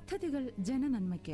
പദ്ധതികൾ ജനനന്മയ്ക്ക്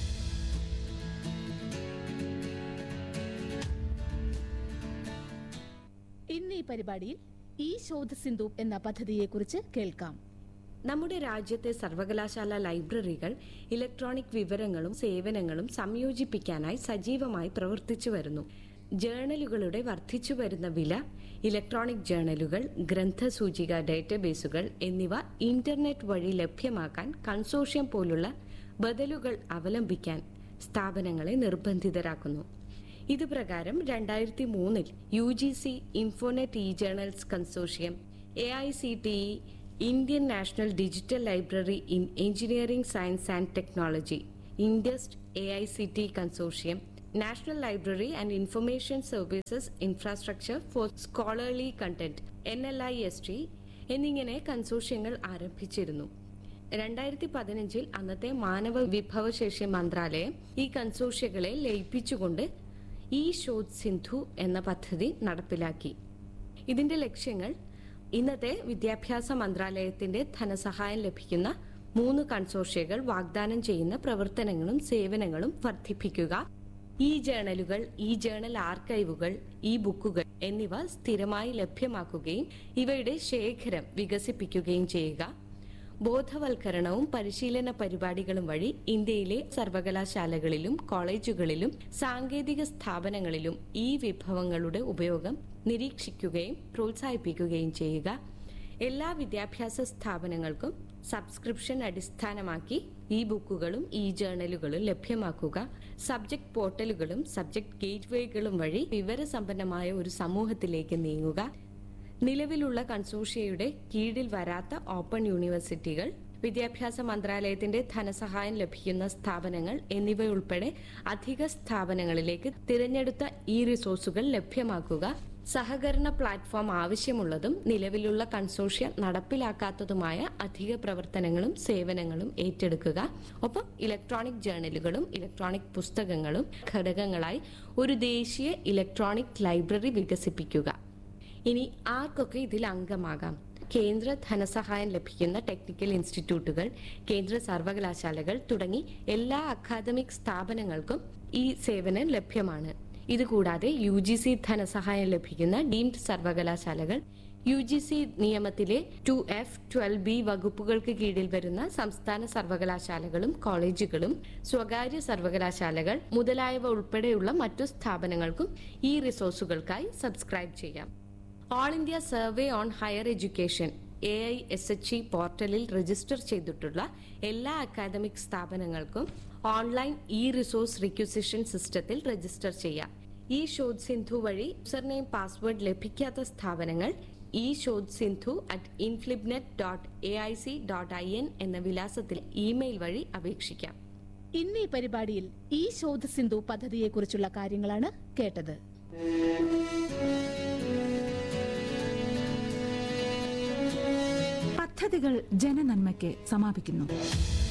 ഇന്ന് ഈ പരിപാടിയിൽ ഈ ശോധ സിന്ധു എന്ന പദ്ധതിയെക്കുറിച്ച് കേൾക്കാം നമ്മുടെ രാജ്യത്തെ സർവകലാശാല ലൈബ്രറികൾ ഇലക്ട്രോണിക് വിവരങ്ങളും സേവനങ്ങളും സംയോജിപ്പിക്കാനായി സജീവമായി പ്രവർത്തിച്ചു വരുന്നു ജേണലുകളുടെ വർദ്ധിച്ചു വരുന്ന വില ഇലക്ട്രോണിക് ജേണലുകൾ ഗ്രന്ഥസൂചിക ഡേറ്റാബേസുകൾ എന്നിവ ഇന്റർനെറ്റ് വഴി ലഭ്യമാക്കാൻ കൺസോഷ്യം പോലുള്ള ബദലുകൾ അവലംബിക്കാൻ സ്ഥാപനങ്ങളെ നിർബന്ധിതരാക്കുന്നു ഇത് പ്രകാരം രണ്ടായിരത്തി മൂന്നിൽ U G C Infonet E journals consortium A I C T E Indian national digital library in engineering science and technology ഇൻഡസ്റ്റ് A I C T consortium national library and information services infrastructure four scholarly content N L I S T എന്നിങ്ങനെ കൺസോഷ്യങ്ങൾ ആരംഭിച്ചിരുന്നു രണ്ടായിരത്തി പതിനഞ്ചിൽ അന്നത്തെ മാനവ വിഭവശേഷി മന്ത്രാലയം ഈ കൺസോഷ്യകളെ ലയിപ്പിച്ചുകൊണ്ട് ഈ ശോധ് സിന്ധു എന്ന പദ്ധതി നടപ്പിലാക്കി ഇതിന്റെ ലക്ഷ്യങ്ങൾ ഇന്നത്തെ വിദ്യാഭ്യാസ മന്ത്രാലയത്തിന്റെ ധനസഹായം ലഭിക്കുന്ന മൂന്ന് കൺസോഷ്യകൾ വാഗ്ദാനം ചെയ്യുന്ന പ്രവർത്തനങ്ങളും സേവനങ്ങളും വർദ്ധിപ്പിക്കുക ഈ ജേണലുകൾ ഈ ജേണൽ ആർക്കൈവുകൾ ഈ ബുക്കുകൾ എന്നിവ സ്ഥിരമായി ലഭ്യമാക്കുകയും ഇവയുടെ ശേഖരം വികസിപ്പിക്കുകയും ചെയ്യുക ബോധവൽക്കരണവും പരിശീലന പരിപാടികളും വഴി ഇന്ത്യയിലെ സർവകലാശാലകളിലും കോളേജുകളിലും സാങ്കേതിക സ്ഥാപനങ്ങളിലും ഈ വിഭവങ്ങളുടെ ഉപയോഗം നിരീക്ഷിക്കുകയും പ്രോത്സാഹിപ്പിക്കുകയും ചെയ്യുക എല്ലാ വിദ്യാഭ്യാസ സ്ഥാപനങ്ങൾക്കും സബ്സ്ക്രിപ്ഷൻ അടിസ്ഥാനമാക്കി ഈ ബുക്കുകളും ഈ ജേണലുകളും ലഭ്യമാക്കുക സബ്ജക്ട് പോർട്ടലുകളും സബ്ജക്ട് ഗേറ്റ്വേകളും വഴി വിവരസമ്പന്നമായ ഒരു സമൂഹത്തിലേക്ക് നീങ്ങുക നിലവിലുള്ള കൺസോഷ്യയുടെ കീഴിൽ വരാത്ത ഓപ്പൺ യൂണിവേഴ്സിറ്റികൾ വിദ്യാഭ്യാസ മന്ത്രാലയത്തിന്റെ ധനസഹായം ലഭിക്കുന്ന സ്ഥാപനങ്ങൾ എന്നിവയുൾപ്പെടെ അധിക സ്ഥാപനങ്ങളിലേക്ക് തിരഞ്ഞെടുത്ത ഈ റിസോഴ്സുകൾ ലഭ്യമാക്കുക സഹകരണ പ്ലാറ്റ്ഫോം ആവശ്യമുള്ളതും നിലവിലുള്ള കൺസോഷ്യ നടപ്പിലാക്കാത്തതുമായ അധിക പ്രവർത്തനങ്ങളും സേവനങ്ങളും ഏറ്റെടുക്കുക ഒപ്പം ഇലക്ട്രോണിക് ജേണലുകളും ഇലക്ട്രോണിക് പുസ്തകങ്ങളും ഘടകങ്ങളായി ഒരു ദേശീയ ഇലക്ട്രോണിക് ലൈബ്രറി വികസിപ്പിക്കുക ഇനി ആർക്കൊക്കെ ഇതിൽ അംഗമാകാം കേന്ദ്ര ധനസഹായം ലഭിക്കുന്ന ടെക്നിക്കൽ ഇൻസ്റ്റിറ്റ്യൂട്ടുകൾ കേന്ദ്ര സർവകലാശാലകൾ തുടങ്ങി എല്ലാ അക്കാദമിക് സ്ഥാപനങ്ങൾക്കും ഈ സേവനം ലഭ്യമാണ് ഇതുകൂടാതെ യു ജി സി ധനസഹായം ലഭിക്കുന്ന ഡീംഡ് സർവകലാശാലകൾ യു ജി സി നിയമത്തിലെ ടു എഫ് ട്വൽവ് ബി വകുപ്പുകൾക്ക് കീഴിൽ വരുന്ന സംസ്ഥാന സർവകലാശാലകളും കോളേജുകളും സ്വകാര്യ സർവകലാശാലകൾ മുതലായവ ഉൾപ്പെടെയുള്ള മറ്റു സ്ഥാപനങ്ങൾക്കും ഈ റിസോഴ്സുകൾക്കായി സബ്സ്ക്രൈബ് ചെയ്യാം all India survey on higher education A I S H E പോർട്ടലിൽ രജിസ്റ്റർ ചെയ്തിട്ടുള്ള എല്ലാ അക്കാദമിക് സ്ഥാപനങ്ങൾക്കും ഓൺലൈൻ ഇ റിസോഴ്സ് റിക്വസിഷൻ സിസ്റ്റത്തിൽ രജിസ്റ്റർ ചെയ്യാം ഈ ശോധ് സിന്ധു വഴി യൂസർനെയിം പാസ്വേഡ് ലഭിക്കാത്ത സ്ഥാപനങ്ങൾ E Shodh Sindhu at INFLIBNET dot A I C dot I N എന്ന വിലാസത്തിൽ ഇമെയിൽ വഴി അപേക്ഷിക്കാം ഇന്ന് ഈ പരിപാടിയിൽ ഈ ശോധ സിന്ധു പദ്ധതിയെക്കുറിച്ചുള്ള കാര്യങ്ങളാണ് കേട്ടത് പദ്ധതികൾ ജനനന്മയ്ക്ക് സമാപിക്കുന്നു